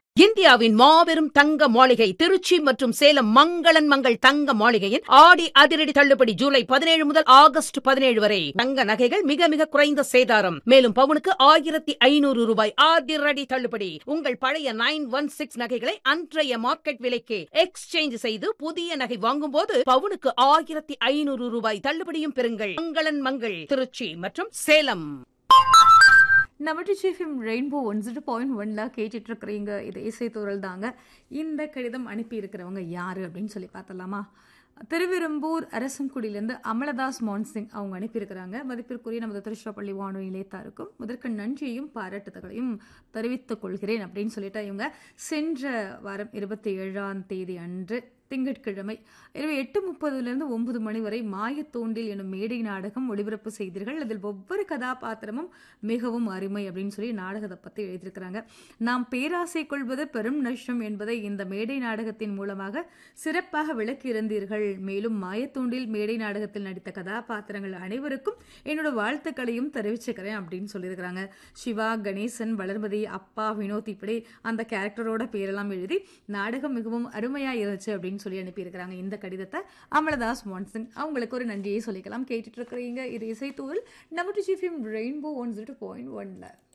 இந்தியாவின் மாபெரும் தங்க மாளிகை திருச்சி மற்றும் சேலம் மங்களன் மங்கள் தங்க மாளிகையின் ஆடி அதிரடி தள்ளுபடி ஜூலை பதினேழு முதல் ஆகஸ்ட் பதினேழு வரை தங்க நகைகள் மிக மிக குறைந்த சேதாரம் மேலும் பவுனுக்கு ஆயிரத்தி ஐநூறு ரூபாய் அதிரடி தள்ளுபடி உங்கள் பழைய நைன் ஒன் சிக்ஸ் நகைகளை அன்றைய மார்க்கெட் விலைக்கு எக்ஸ்சேஞ்ச் செய்து புதிய நகை வாங்கும்போது பவுனுக்கு ஆயிரத்தி ஐநூறு ரூபாய் தள்ளுபடியும் பெறுங்கள் மங்களன் மங்கள் திருச்சி மற்றும் சேலம் நம்ம Trichy FM rainbow one zero point ஒன்ல கேட்டுட்டு இருக்கிறீங்க இது இசைத்தூரல் தாங்க இந்த கடிதம் அனுப்பி இருக்கிறவங்க யாரு அப்படின்னு சொல்லி பார்த்தலாமா திருவிரும்பூர் அரசங்குடியிலேருந்து அமலதாஸ் மான்சிங் அவங்க அனுப்பியிருக்கிறாங்க மதிப்பிற்குரிய நமது திருச்சிராப்பள்ளி வானொலி நிலையத்தாருக்கும் முதற்கு நன்றியையும் பாராட்டுதல்களையும் தெரிவித்துக் கொள்கிறேன் அப்படின்னு சொல்லிட்டு இவங்க சென்ற வாரம் இருபத்தி ஏழாம் தேதி அன்று திங்கட்கிழமை இரவு எட்டு முப்பதுலேருந்து ஒன்பது மணி வரை மாயத்தோண்டில் எனும் மேடை நாடகம் ஒளிபரப்பு செய்தீர்கள் அதில் ஒவ்வொரு கதாபாத்திரமும் மிகவும் அருமை அப்படின்னு சொல்லி நாடகத்தை பற்றி எழுதியிருக்கிறாங்க நாம் பேராசை கொள்வது பெரும் நஷ்டம் என்பதை இந்த மேடை நாடகத்தின் மூலமாக சிறப்பாக விளக்கியிருந்தீர்கள் மேலும் மாயத்தோண்டில் மேடை நாடகத்தில் நடித்த கதாபாத்திரங்கள் அனைவருக்கும் என்னோட வாழ்த்துக்களையும் தெரிவிச்சுக்கிறேன் அப்படின்னு சொல்லியிருக்கிறாங்க சிவா கணேசன் வளர்மதி அப்பா வினோத் இப்படி அந்த கேரக்டரோட பேரெல்லாம் எழுதி நாடகம் மிகவும் அருமையா இருந்துச்சு அப்படின்னு சொல்லி அனுப்பியிருக்கிறாங்க இந்த கடிதத்தை அமலதாஸ் மான்சன் அவங்களுக்கு ஒரு நன்றியை சொல்லிக்கலாம் கேட்டுட்டு இருக்கிறீங்க இது இசைத்தூவில் நம்ம Trichy FM rainbow one zero point ஒன்ல